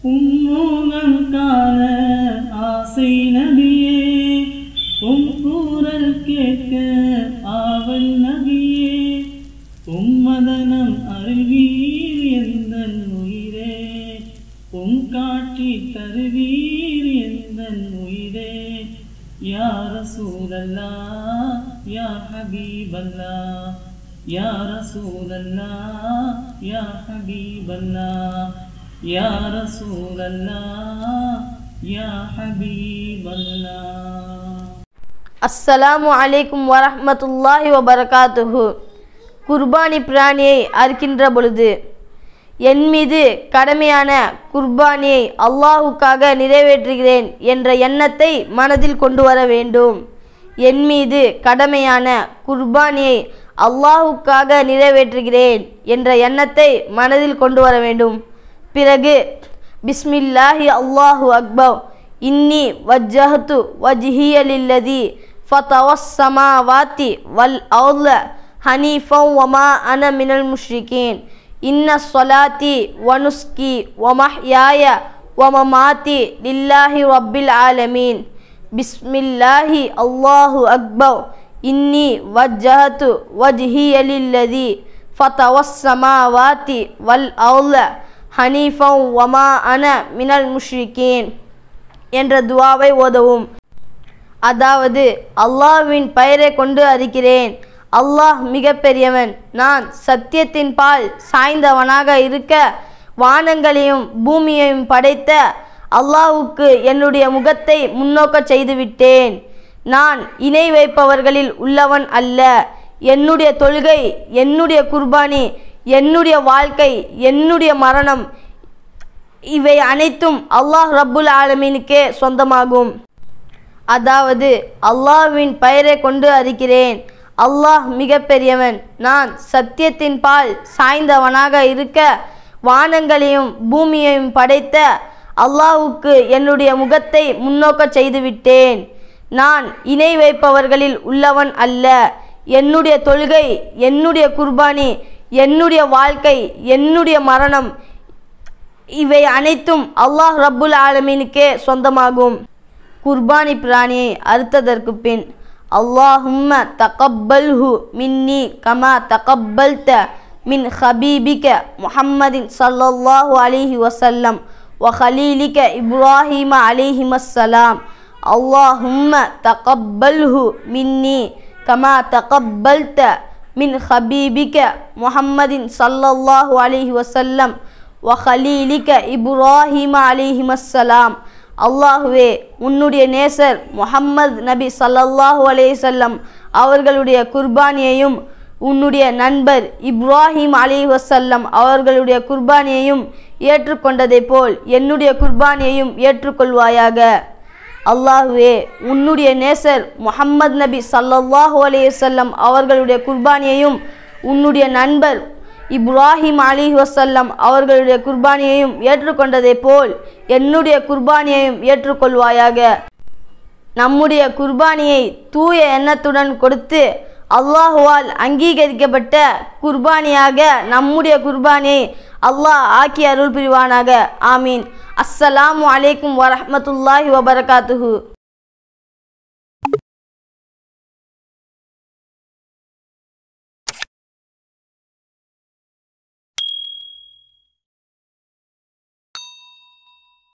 உம்முகம் காண ஆசை நபியே உம் கூறல் கேட்க ஆவல் நபியே உம்மதனம் அருள்வீர் எந்த உயிரே உம் காட்சி தருவீர் எந்த உயிரே யா ரசூலல்லா யா ஹபீபல்லா யா ரசூலல்லா யா ஹபீபல்லா யா ரசூலல்லா யா ஹபீபல்லா அஸ்ஸலாமு அலைக்கும் வரஹ்மத்துல்லாஹி வபரகாத்துஹு குர்பானி பிராணியை அறுக்கின்ற பொழுது என் மீது கடமையான குர்பானியை அல்லாஹுக்காக நிறைவேற்றுகிறேன் என்ற எண்ணத்தை மனதில் கொண்டு வர வேண்டும் என் மீது கடமையான குர்பானியை அல்லாஹுக்காக நிறைவேற்றுகிறேன் என்ற எண்ணத்தை மனதில் கொண்டு வர வேண்டும் பிறகு பிஸ்மில்லாஹி அல்லாஹு அக்பர் இன்னி வஜ்ஜஹத்து வஜ்ஹியலில்லதி ஃபதவஸ்ஸமாவாத்தி வல் அவுல ஹனீஃபம் வமா அன மினல் முஷ்ரிகீன் இன்ன சொலாத்தி வனுஸ்கி வமஹ்யாய வமமாத்தி லில்லாஹி ரப்பில் ஆலமீன் பிஸ்மில்லாஹி அல்லாஹு அக்பர் இன்னி வஜ்ஜஹத்து வஜ்ஹியலில்லதி ஃபதவஸ்ஸமாவாத்தி வல் அவுல ஹனீஃபம் வமா அன மினல் முஷ்ரிகீன் என்ற துவாவை ஓதவும் அதாவது அல்லாஹ்வின் பெயரை கொண்டு அறிக்கிறேன் அல்லாஹ் மிக பெரியவன் நான் சத்தியத்தின் பால் சாய்ந்தவனாக இருக்க வானங்களையும் பூமியையும் படைத்த அல்லாஹ்வுக்கு என்னுடைய முகத்தை முன்னோக்கச் செய்துவிட்டேன் நான் இணை வைப்பவர்களில் உள்ளவன் அல்ல என்னுடைய தொழுகை என்னுடைய குர்பானி என்னுடைய வாழ்க்கை என்னுடைய மரணம் இவை அனைத்தும் அல்லாஹ் ரப்புல் ஆலமீனுக்கே சொந்தமாகும் அதாவது அல்லாஹ்வின் பெயரை கொண்டு அறிக்கிறேன் அல்லாஹ் மிக பெரியவன் நான் சத்தியத்தின் பால் சாய்ந்தவனாக இருக்க வானங்களையும் பூமியையும் படைத்த அல்லாஹ்வுக்கு என்னுடைய முகத்தை முன்னோக்கச் செய்துவிட்டேன் நான் இணை வைப்பவர்களில் உள்ளவன் அல்ல என்னுடைய தொழுகை என்னுடைய குர்பானி என்னுடைய வாழ்க்கை என்னுடைய மரணம் இவை அனைத்தும் அல்லாஹ் ரப்புல் ஆலமீனுக்கே சொந்தமாகும் குர்பானி பிராணியை அறுத்ததற்கு பின் அல்லாஹும்ம தகப்பல்ஹு மின்னி கமா தகப்பல்த மின் ஹபீபிக முஹம்மதின் ஸல்லல்லாஹு அலைஹி வஸல்லம் وخليلك إبراهيم عليهما السلام اللهم تقبله مني كما تقبلت من خبيبك محمد صلى الله عليه وسلم وخليلك إبراهيم عليهما السلام அல்லாஹுவே உன்னுடைய நேசர் முஹம்மது நபி ஸல்லல்லாஹு அலைஹி வஸல்லம் அவர்களுடைய குர்பானியையும் உன்னுடைய நண்பர் இப்ராஹிம் அலி வசல்லம் அவர்களுடைய குர்பானியையும் ஏற்றுக்கொண்டதைப் போல் என்னுடைய குர்பானியையும் ஏற்றுக்கொள்வாயாக அல்லாஹுவே உன்னுடைய நேசர் முஹம்மது நபி ஸல்லல்லாஹு அலைஹி வஸல்லம் அவர்களுடைய குர்பானியையும் உன்னுடைய நண்பர் இப்ராஹிம் அலி வசல்லம் அவர்களுடைய குர்பானியையும் ஏற்றுக்கொண்டதைப் போல் என்னுடைய குர்பானியையும் ஏற்றுக்கொள்வாயாக நம்முடைய குர்பானியை தூய எண்ணத்துடன் கொடுத்து அல்லாஹுவால் அங்கீகரிக்கப்பட்ட குர்பானியாக நம்முடைய குர்பானியை அல்லாஹ் ஆக்கி அருள் புரிவானாக ஆமீன் அஸ்ஸலாமு அலைக்கும் வரஹ்மத்துல்லாஹி வபரகாத்துஹு